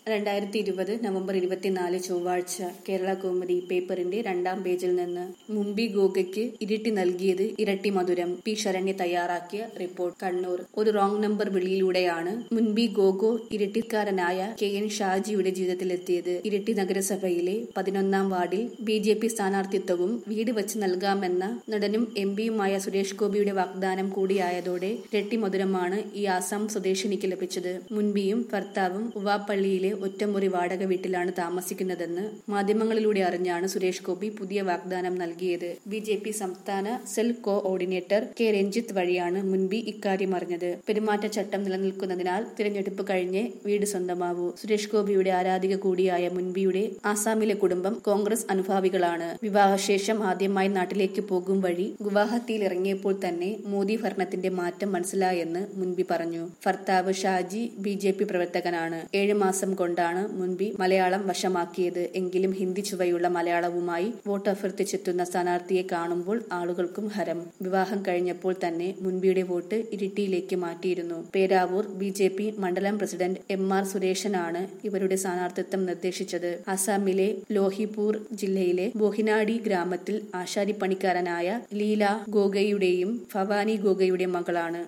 രണ്ടായിരത്തി ഇരുപത് നവംബർ ഇരുപത്തിനാല് ചൊവ്വാഴ്ച കേരള കൗമുദി പേപ്പറിന്റെ രണ്ടാം പേജിൽ നിന്ന് മുംബി ഗോഗയ്ക്ക് ഇരിട്ടി നൽകിയത് ഇരട്ടി മധുരം പി ശരണ്യ തയ്യാറാക്കിയ റിപ്പോർട്ട് കണ്ണൂർ ഒരു റോങ് നമ്പർ വിളിയിലൂടെയാണ് മുൻപി ഗോഗോ ഇരട്ടിക്കാരനായ കെ എൻ ഷാജിയുടെ ജീവിതത്തിലെത്തിയത് ഇരിട്ടി നഗരസഭയിലെ പതിനൊന്നാം വാർഡിൽ ബി ജെ പി സ്ഥാനാർത്ഥിത്വവും വീട് വെച്ച് നൽകാമെന്ന നടനും എം പിയുമായ സുരേഷ് ഗോപിയുടെ വാഗ്ദാനം കൂടിയായതോടെ ഇരട്ടി മധുരമാണ് ഈ ആസാം സ്വദേശിനിക്ക് ലഭിച്ചത് മുൻപിയും ഭർത്താവും ഉവാപ്പള്ളിയിലെ ഒറ്റമുറി വാടക വീട്ടിലാണ് താമസിക്കുന്നതെന്ന് മാധ്യമങ്ങളിലൂടെ അറിഞ്ഞാണ് സുരേഷ് ഗോപി പുതിയ വാഗ്ദാനം നൽകിയത് ബി ജെ പി സംസ്ഥാന cell coordinator K Ranjith വഴിയാണ് മുൻപി ഇക്കാര്യം അറിഞ്ഞത് പെരുമാറ്റച്ചട്ടം നിലനിൽക്കുന്നതിനാൽ തിരഞ്ഞെടുപ്പ് കഴിഞ്ഞ് വീട് സ്വന്തമാവൂ സുരേഷ് ഗോപിയുടെ ആരാധിക കൂടിയായ മുൻപിയുടെ ആസാമിലെ കുടുംബം കോൺഗ്രസ് അനുഭാവികളാണ് വിവാഹശേഷം ആദ്യമായി നാട്ടിലേക്ക് പോകും വഴി ഗുവാഹത്തിയിൽ ഇറങ്ങിയപ്പോൾ തന്നെ മോദി ഭരണത്തിന്റെ മാറ്റം മനസ്സിലായെന്ന് മുൻപി പറഞ്ഞു ഭർത്താവ് ഷാജി ബി ജെ പി പ്രവർത്തകനാണ് ഏഴ് മാസം കൊണ്ടാണ് മുൻപി മലയാളം വശമാക്കിയത് എങ്കിലും ഹിന്ദി ചുവയുള്ള മലയാളവുമായി വോട്ട് അഭ്യർത്ഥിച്ചെത്തുന്ന സ്ഥാനാർത്ഥിയെ കാണുമ്പോൾ ആളുകൾക്കും ഹരം വിവാഹം കഴിഞ്ഞപ്പോൾ തന്നെ മുൻപിയുടെ വോട്ട് ഇരിട്ടിയിലേക്ക് മാറ്റിയിരുന്നു പേരാവൂർ ബി ജെ പി മണ്ഡലം പ്രസിഡന്റ് എം ആർ സുരേഷനാണ് ഇവരുടെ സ്ഥാനാർത്ഥിത്വം നിർദ്ദേശിച്ചത് അസാമിലെ ലോഹിപൂർ ജില്ലയിലെ ബോഹിനാടി ഗ്രാമത്തിൽ ആശാരിപ്പണിക്കാരനായ ലീല ഗോഗയുടെയും ഭവാനി ഗോഗയുടെ മകളാണ്